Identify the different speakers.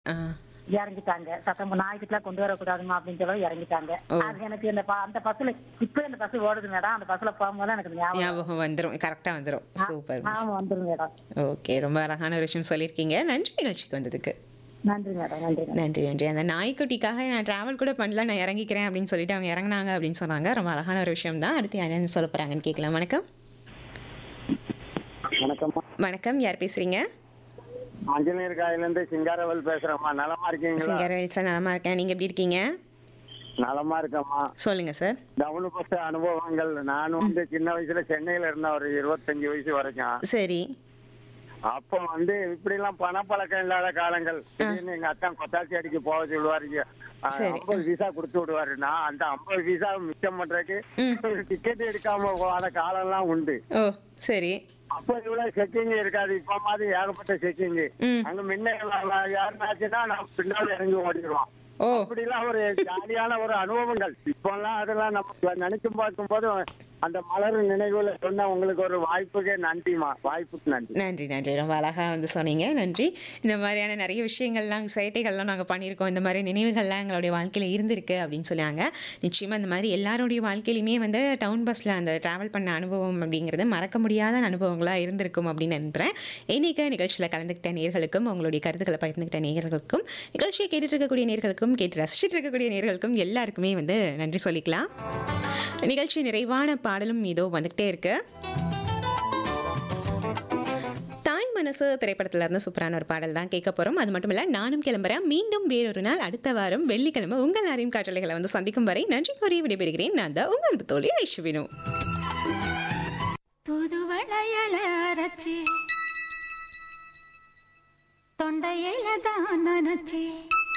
Speaker 1: ஆ.
Speaker 2: இறங்கிட்டாங்க சத்தம் நாய்க்கிட்டலாம் கொண்டு வரக்கூடாதுமா அப்படின்னு சொல்லி இறங்கிட்டாங்க
Speaker 1: ஓ.
Speaker 2: அது எனக்கு இந்த ப- அந்த பஸ்ல இப்ப இந்த பஸ் ஓடுது மேடம் அந்த பஸ்ல போகும்போது எனக்கு ஞாபகம்
Speaker 1: ஞாபகம் வந்துரும் கரெக்டா வந்துரும் சூப்பர்
Speaker 2: ஆமா வந்துரும் மேடம்
Speaker 1: ஓகே ரொம்ப அழகான ஒரு விஷயம் சொல்லியிருக்கீங்க நன்றி நிகழ்ச்சிக்கு வந்ததுக்கு
Speaker 2: நன்றி மேடம் நன்றி மேடம்
Speaker 1: நன்றி நன்றி அந்த நாய்க்குட்டிக்காக நான் டிராவல் கூட பண்ணல நான் இறங்கிக்கிறேன் அப்படின்னு சொல்லிட்டு அவங்க இறங்குனாங்க அப்படின்னு சொன்னாங்க ரொம்ப அழகான ஒரு விஷயம் தான் அடுத்து யாரும் சொல்ல போறாங்கன்னு கேட்கலாம் வணக்கம்
Speaker 3: வணக்கம்மா
Speaker 1: வணக்கம் யார் பேசுறீங்க
Speaker 3: ஆஞ்சநேயர் காயிலிருந்து சிங்காரவல் பேசுறேம்மா நலமா இருக்கீங்களா
Speaker 1: சிங்கரவேல் சார் நலமா இருக்கேன் நீங்க எப்படி இருக்கீங்க
Speaker 3: நலமா இருக்கம்மா
Speaker 1: சொல்லுங்க சார்
Speaker 3: டவுன் பஸ் அனுபவங்கள் நான் வந்து சின்ன வயசுல சென்னையில இருந்தேன் ஒரு இருபத்தஞ்சு வயசு வரைக்கும்
Speaker 1: சரி
Speaker 3: அப்போ வந்து இப்படி எல்லாம் பணப்பழக்கம் இல்லாத காலங்கள் திடீர்னு எங்க அத்தான் கொத்தாச்சி அடிக்க போக சொல்லுவாரு
Speaker 1: சரி.
Speaker 3: ஐம்பது பைசா கொடுத்து விடுவாரு நான் அந்த ஐம்பது பைசா மிச்சம் பண்றதுக்கு டிக்கெட் எடுக்காம போகாத காலம்லாம் உண்டு
Speaker 1: ஓ சரி
Speaker 3: அப்ப இவ்வளவு செக்கிங் இருக்காது இப்ப மாதிரி ஏகப்பட்ட செக்கிங்
Speaker 1: ம்.
Speaker 3: அங்க முன்ன யாருனாச்சுன்னா நான் பின்னாடி இறங்கி ஓடிடுவோம்
Speaker 1: ஓ
Speaker 3: அப்படிலாம் ஒரு ஜாலியான ஒரு அனுபவங்கள் இப்பெல்லாம் அதெல்லாம் நம்ம நினைச்சு பார்க்கும் போது அந்த மலர் நினைவுகளை சொன்ன உங்களுக்கு ஒரு வாய்ப்புக்கே நன்றிமா வாய்ப்புக்கு நன்றி
Speaker 1: நன்றி நன்றி ரொம்ப அழகாக வந்து சொன்னீங்க நன்றி இந்த மாதிரியான நிறைய விஷயங்கள்லாம் சேட்டைகள்லாம் நாங்கள் பண்ணியிருக்கோம் இந்த மாதிரி நினைவுகள்லாம் எங்களுடைய வாழ்க்கையில் இருந்திருக்கு அப்படின்னு சொன்னாங்க நிச்சயமாக இந்த மாதிரி எல்லாருடைய வாழ்க்கையிலுமே வந்து டவுன் பஸ்ஸில் அந்த ட்ராவல் பண்ண அனுபவம் அப்படிங்கிறது மறக்க முடியாத அனுபவங்களாக இருந்திருக்கும் அப்படின்னு நம்புகிறேன் இன்னைக்கு நிகழ்ச்சியில் கலந்துக்கிட்ட நேர்களுக்கும் உங்களுடைய கருத்துக்களை பகிர்ந்துக்கிட்ட நேர்களுக்கும் நிகழ்ச்சியை கேட்டுட்டு இருக்கக்கூடிய நேர்களுக்கும் கேட்டு ரசிச்சுட்டு இருக்கக்கூடிய நேர்களுக்கும் எல்லாருக்குமே வந்து நன்றி சொல்லிக்கலாம் நிகழ்ச்சி நிறைவான பாடலும் இதோ வந்துகிட்டே இருக்கு தாய் மனசு திரைப்படத்துல இருந்து சூப்பரான ஒரு பாடல் தான் கேட்க போறோம் அது மட்டும் இல்ல நானும் கிளம்புறேன் மீண்டும் வேறொரு நாள் அடுத்த வாரம் வெள்ளிக்கிழமை உங்கள் எல்லாரையும் காற்றலைகளை வந்து சந்திக்கும் வரை நன்றி கூறி விடைபெறுகிறேன் நான் தான் உங்கள் அன்பு தோழி ஐஷுவினு
Speaker 4: புது வளையல அரைச்சி தொண்டையில தான் நினைச்சி